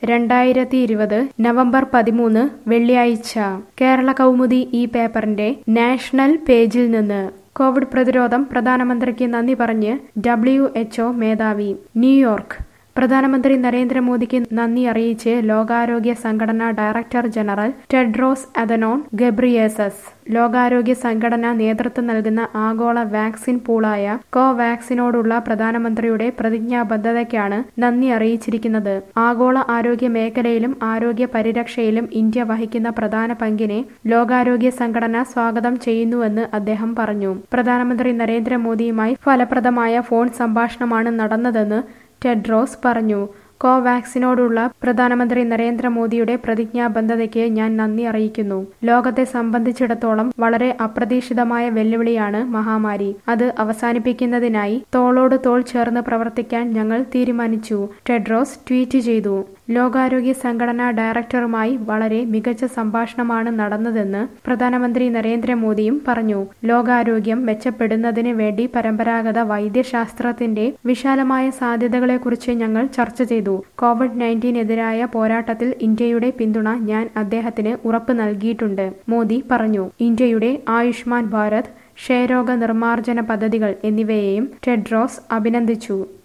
രണ്ടായിരത്തി ഇരുപത് നവംബർ പതിമൂന്ന് വെള്ളിയാഴ്ച കേരള കൗമുദി ഈ പേപ്പറിന്റെ നാഷണൽ പേജിൽ നിന്ന് കോവിഡ് പ്രതിരോധം പ്രധാനമന്ത്രിക്ക് നന്ദി പറഞ്ഞ് ഡബ്ല്യു എച്ച്ഒ മേധാവി ന്യൂയോർക്ക് പ്രധാനമന്ത്രി നരേന്ദ്രമോദിക്ക് നന്ദി അറിയിച്ച് ലോകാരോഗ്യ സംഘടന director general Tedros Adhanom Ghebreyesus ലോകാരോഗ്യ സംഘടന നേതൃത്വം നൽകുന്ന ആഗോള വാക്സിൻ പൂളായ കോവാക്സിനോടുള്ള പ്രധാനമന്ത്രിയുടെ പ്രതിജ്ഞാബദ്ധതയ്ക്കാണ് നന്ദി അറിയിച്ചിരിക്കുന്നത് ആഗോള ആരോഗ്യ മേഖലയിലും ആരോഗ്യ പരിരക്ഷയിലും ഇന്ത്യ വഹിക്കുന്ന പ്രധാന പങ്കിനെ ലോകാരോഗ്യ സംഘടന സ്വാഗതം ചെയ്യുന്നുവെന്ന് അദ്ദേഹം പറഞ്ഞു പ്രധാനമന്ത്രി നരേന്ദ്രമോദിയുമായി ഫലപ്രദമായ ഫോൺ സംഭാഷണമാണ് നടന്നതെന്ന് ടെഡ്രോസ് പറഞ്ഞു കോവാക്സിനോടുള്ള പ്രധാനമന്ത്രി നരേന്ദ്രമോദിയുടെ പ്രതിജ്ഞാബദ്ധതയ്ക്ക് ഞാൻ നന്ദി അറിയിക്കുന്നു ലോകത്തെ സംബന്ധിച്ചിടത്തോളം വളരെ അപ്രതീക്ഷിതമായ വെല്ലുവിളിയാണ് മഹാമാരി അത് അവസാനിപ്പിക്കുന്നതിനായി തോളോട് തോൾ ചേർന്ന് പ്രവർത്തിക്കാൻ ഞങ്ങൾ തീരുമാനിച്ചു ടെഡ്രോസ് ട്വീറ്റ് ചെയ്തു ലോകാരോഗ്യ സംഘടനാ ഡയറക്ടറുമായി വളരെ മികച്ച സംഭാഷണമാണ് നടന്നതെന്ന് പ്രധാനമന്ത്രി നരേന്ദ്രമോദിയും പറഞ്ഞു ലോകാരോഗ്യം മെച്ചപ്പെടുന്നതിന് വേണ്ടി പരമ്പരാഗത വൈദ്യശാസ്ത്രത്തിന്റെ വിശാലമായ സാധ്യതകളെക്കുറിച്ച് ഞങ്ങൾ ചർച്ച ചെയ്തു കോവിഡ് നയൻറ്റീനെതിരായ പോരാട്ടത്തിൽ ഇന്ത്യയുടെ പിന്തുണ ഞാൻ അദ്ദേഹത്തിന് ഉറപ്പ് നൽകിയിട്ടുണ്ട് മോദി പറഞ്ഞു ഇന്ത്യയുടെ ആയുഷ്മാൻ ഭാരത് ക്ഷയരോഗ നിർമ്മാർജ്ജന പദ്ധതികൾ എന്നിവയെയും ടെഡ്രോസ് അഭിനന്ദിച്ചു